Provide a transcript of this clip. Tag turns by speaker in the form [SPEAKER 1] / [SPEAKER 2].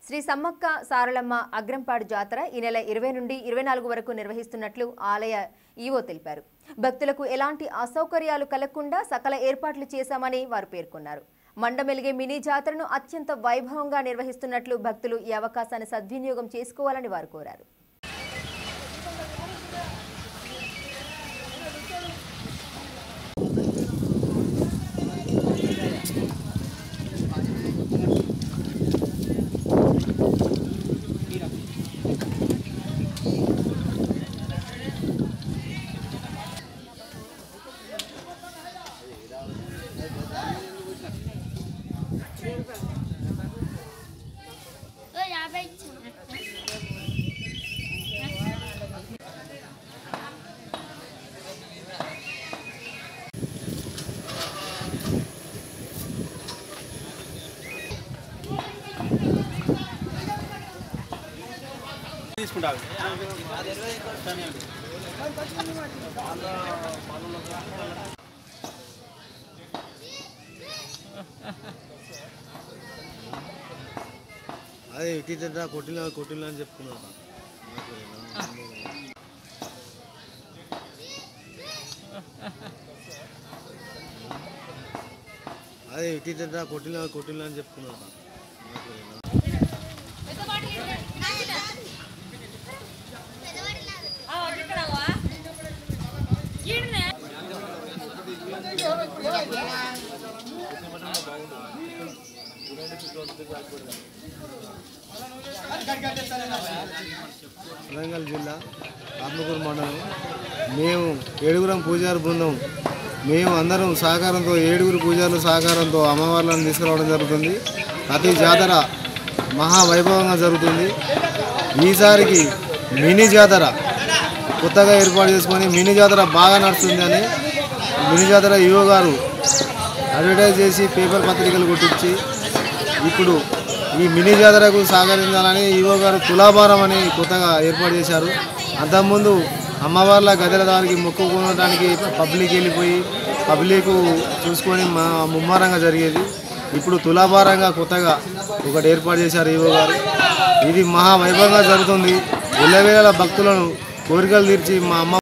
[SPEAKER 1] శ్రీ సమ్మక్క సారలమ్మ అగ్రంపాడు జాతర ఈ నెల ఇరవై నుండి ఇరవై నాలుగు వరకు నిర్వహిస్తున్నట్లు ఆలయ ఈవో తెలిపారు భక్తులకు ఎలాంటి అసౌకర్యాలు కలగకుండా సకల ఏర్పాట్లు చేశామని వారు పేర్కొన్నారు మండమెలిగే మినీ జాతరను అత్యంత వైభవంగా నిర్వహిస్తున్నట్లు భక్తులు ఈ అవకాశాన్ని సద్వినియోగం చేసుకోవాలని వారు కోరారు
[SPEAKER 2] యాభై ఇచ్చాను
[SPEAKER 3] తీసుకుంటారు
[SPEAKER 4] అదే ఎక్కించండి కొట్టిన కొట్టిన అని చెప్పుకున్నాను అదే ఎక్కించండి కొట్టిన కొట్టిన అని చెప్పుకున్నాను వరంగల్ జిల్లా ఆత్మకూరు మండలం మేము ఏడుగురం పూజారి బృందం మేము అందరం సహకారంతో ఏడుగురు పూజారుల సహకారంతో అమ్మవార్లను తీసుకురావడం జరుగుతుంది ప్రతి జాతర మహావైభవంగా జరుగుతుంది ఈసారికి మినీ జాతర కొత్తగా ఏర్పాటు చేసుకొని మినీ జాతర బాగా నడుస్తుంది అని మినీ జాతర యువ గారు అడ్వర్టైజ్ చేసి పేపర్ పత్రికలు కొట్టించి ఇప్పుడు ఈ మినీ జాతరకు సహకరించాలని ఈవో గారు తులాభారం అని కొత్తగా ఏర్పాటు చేశారు అంతకుముందు అమ్మవార్ల గదల దానికి మొక్కుకోవడానికి పబ్లిక్ వెళ్ళిపోయి పబ్లిక్ చూసుకొని మా ముమ్మరంగా జరిగేది ఇప్పుడు తులాభారంగా కొత్తగా ఒకటి ఏర్పాటు చేశారు ఈవో గారు ఇది మహా వైభవంగా జరుగుతుంది ఎల్లవేళ భక్తులను కోరికలు తీర్చి మా అమ్మ